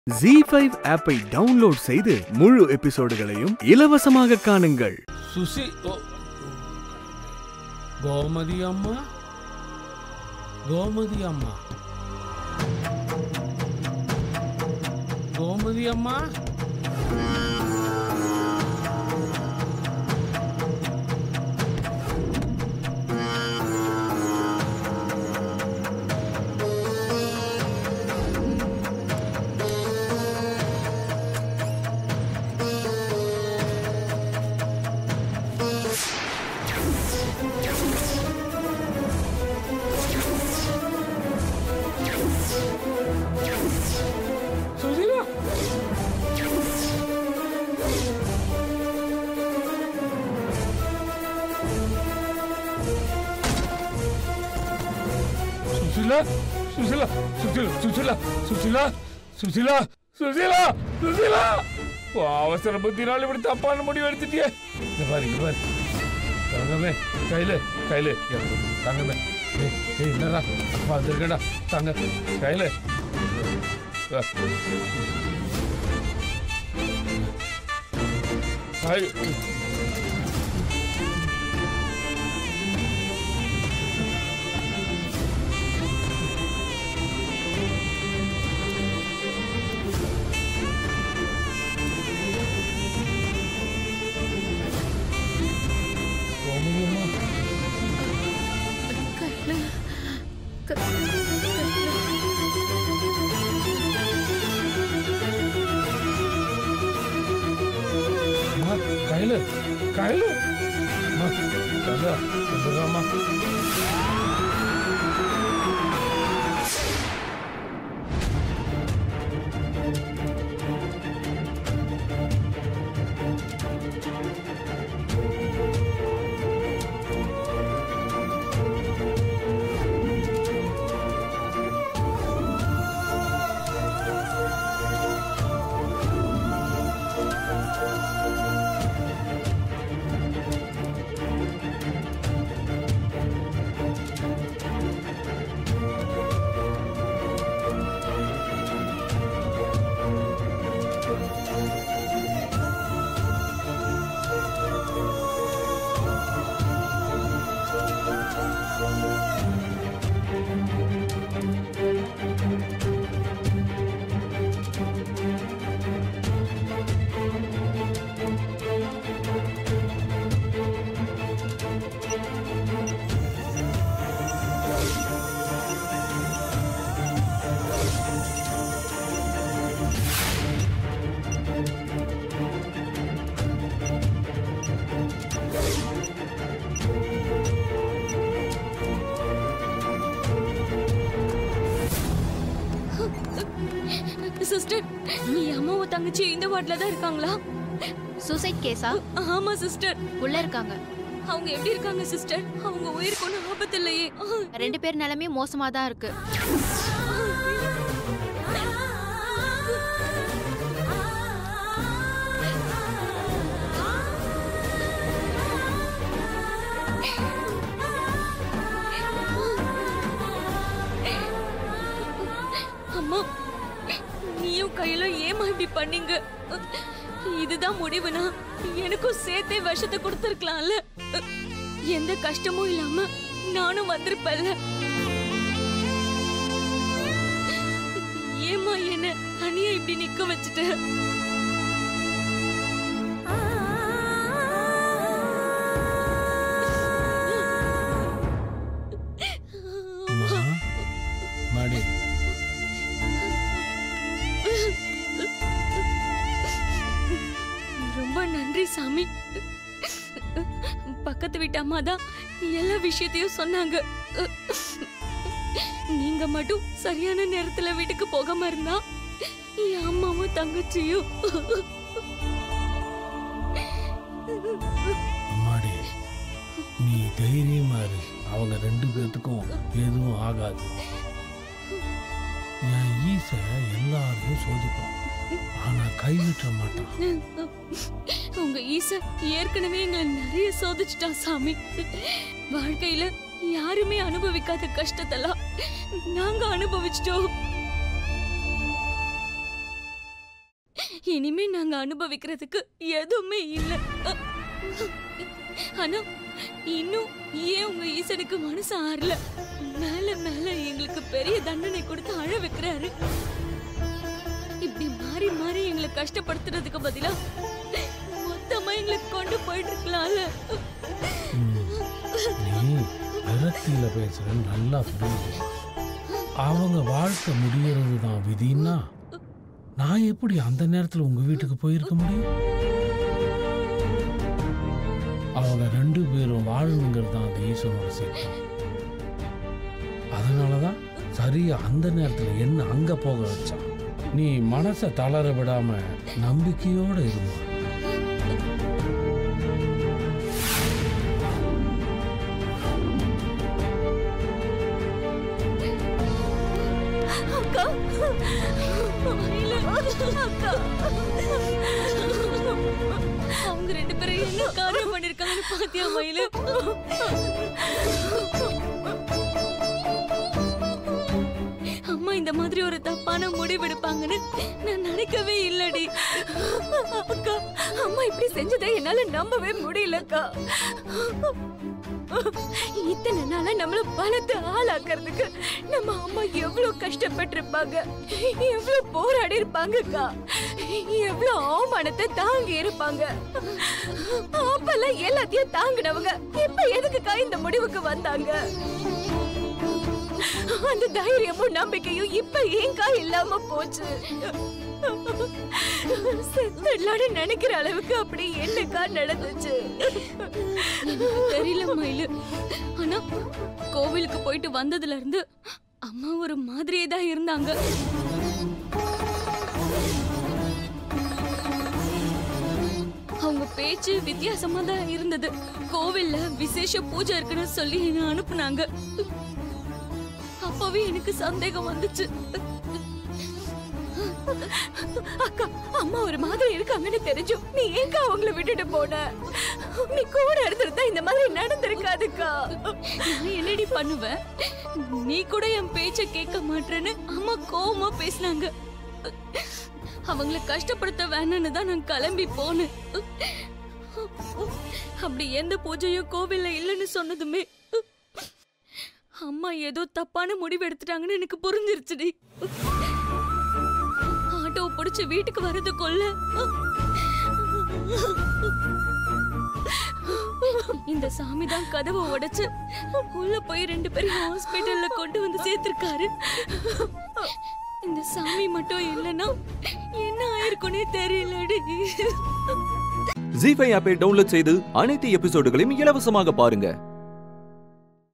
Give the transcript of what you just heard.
G five ஆப்பை download செய்து முழு எபிசோடுகளையும் இலவசமாக காணுங்கள் சுசி ஓ. கோமதி அம்மா கோமதி அம்மா கோமதி அம்மா சுசிலா சுசிலா சுசிலா சுசிலா சுசிலா சுசிலா சுசிலா சுசிலா சுசிலா ஓ அவசர புத்தினால இப்படி தப்பான முடிவு எடுத்துட்டியே இந்த பாரு இங்க பாரு தங்கமே கையில கையில தங்கமே ஏய் ஏய் என்னடா அப்பா வந்திருக்கடா தங்க கையில ஐ கோமதியம்மா கையில க- அம்மா கையில கையில அம்மா தங்கா வந்துடுறாம்மா சிஸ்டர் என் அம்மாவும் தங்கச்சி இந்த வார்டில் தான் இருக்காங்களா சூசைட் கேஸா ஆமா சிஸ்டர் உள்ள இருக்காங்க அவங்க எப்படி இருக்காங்க சிஸ்டர் அவங்க உயிருக்கு ஒன்றும் ஆபத்து இல்லையே ரெண்டு பேர் நிலைமையும் மோசமா தான் இருக்கு அம்மா நீயும் கையில ஏமா இப்படி பண்ணீங்க இதுதான் முடிவுனா எனக்கும் சேர்த்தே விஷத்தை கொடுத்துருக்கலாம்ல எந்த கஷ்டமும் இல்லாம நானும் வந்திருப்பேன்ல ஏமா என்ன தனியா இப்படி நிக்க வச்சுட்ட அம்மா மாடி ரொம்ப நன்றி சாமி பக்கத்து வீட்டு அம்மா தான் எல்லா விஷயத்தையும் சொன்னாங்க நீங்க மட்டும் சரியான நேரத்துல வீட்டுக்கு போகாம இருந்தா என் அம்மாவும் தங்கச்சியும் அம்மாடி நீ தைரியமா இரு அவங்க ரெண்டு பேர்த்துக்கும் எதுவும் ஆகாது என் ஈச எல்லாரையும் சோதிப்பான் ஆனா கைவிட்ட மாட்டான் உங்க ஈச ஏற்கனவே எங்களை நிறைய சோதிச்சுட்டான் சாமி வாழ்க்கையில யாருமே அனுபவிக்காத கஷ்டத்தெல்லாம் நாங்க அனுபவிச்சிட்டோம் இனிமே நாங்க அனுபவிக்கிறதுக்கு எதுவுமே இல்ல ஆனா இன்னும் ஏன் உங்க ஈசனுக்கு மனசு ஆறல மேல மேல எங்களுக்கு பெரிய தண்டனை கொடுத்து அழ வைக்கிறாரு இப்படி மாறி மாறி எங்களை கஷ்டப்படுத்துறதுக்கு பதிலா மொத்தமா எங்களை கொண்டு போயிட்டு இருக்கலாம்ல நீ விரக்தியில பேசுற நல்லா புரியுது அவங்க வாழ்க்கை முடியறது தான் விதின்னா நான் எப்படி அந்த நேரத்துல உங்க வீட்டுக்கு போயிருக்க முடியும் அவங்க ரெண்டு பேரும் வாழணுங்கிறது தான் அந்த ஈஸ்வரனோட சித்தம் அதனாலதான் சரியா அந்த நேரத்துல என்ன அங்க போக வச்சான் நீ மனசை தளர விடாம நம்பிக்கையோட இருமா அக்கா மயிலு, அக்கா அவங்க ரெண்டு பேரும் என்ன காரியம் பண்ணிருக்காங்கன்னு பாத்தியா மயிலு அம்மா இந்த மாதிரி ஒரு தப்பான முடிவு எடுப்பாங்கன்னு நான் நினைக்கவே இல்லடி அக்கா அம்மா இப்படி செஞ்சதை என்னால நம்பவே முடியலக்கா இத்தனை நாளா நம்மள பலத்தை ஆளாக்குறதுக்கு நம்ம அம்மா எவ்வளவு கஷ்டப்பட்டிருப்பாங்க எவ்வளவு போராடி இருப்பாங்கக்கா எவ்வளவு அவமானத்தை தாங்கி இருப்பாங்க அப்பெல்லாம் எல்லாத்தையும் தாங்கினவங்க இப்ப எதுக்குக்கா இந்த முடிவுக்கு வந்தாங்க அந்த தைரியமும் நம்பிக்கையும் இப்ப ஏங்கா இல்லாம போச்சு செத்துடலான்னு நினைக்கிற அளவுக்கு அப்படி என்னக்கா நடந்துச்சு தெரியல மயிலு ஆனா கோவிலுக்கு போயிட்டு வந்ததுல இருந்து அம்மா ஒரு மாதிரியே தான் இருந்தாங்க அவங்க பேச்சு வித்தியாசமா தான் இருந்தது கோவில்ல விசேஷ பூஜை இருக்குன்னு சொல்லி என்ன அனுப்புனாங்க அப்பவே எனக்கு சந்தேகம் வந்துச்சு அக்கா அம்மா ஒரு மாதிரி இருக்காங்கன்னு தெரிஞ்சும் நீ ஏங்க அவங்கள விட்டுட்டு போன நீ கூட இருந்திருந்தா இந்த மாதிரி நடந்திருக்காதுக்கா நான் என்னடி பண்ணுவேன் நீ கூட என் பேச்ச கேட்க மாட்டேன்னு அம்மா கோவமா பேசினாங்க அவங்கள கஷ்டப்படுத்த வேணும்னு தான் நான் கிளம்பி போனேன் அப்படி எந்த பூஜையும் கோவில்ல இல்லைன்னு சொன்னதுமே அம்மா ஏதோ தப்பான முடிவு எடுத்துட்டாங்கன்னு எனக்கு புரிஞ்சிருச்சுடி ஆட்டோ பிடிச்சு வீட்டுக்கு வர்றதுக்குள்ள இந்த சாமி தான் கதவை உடைச்சு உள்ள போய் ரெண்டு பேரும் ஹாஸ்பிட்டல்ல கொண்டு வந்து சேர்த்திருக்காரு இந்த சாமி மட்டும் இல்லைன்னா என்ன ஆயிருக்குன்னே தெரியலடி ஜி ஃபைவ் ஆப்பை டவுன்லோட் செய்து அனைத்து எபிசோடுகளையும் இலவசமாக பாருங்க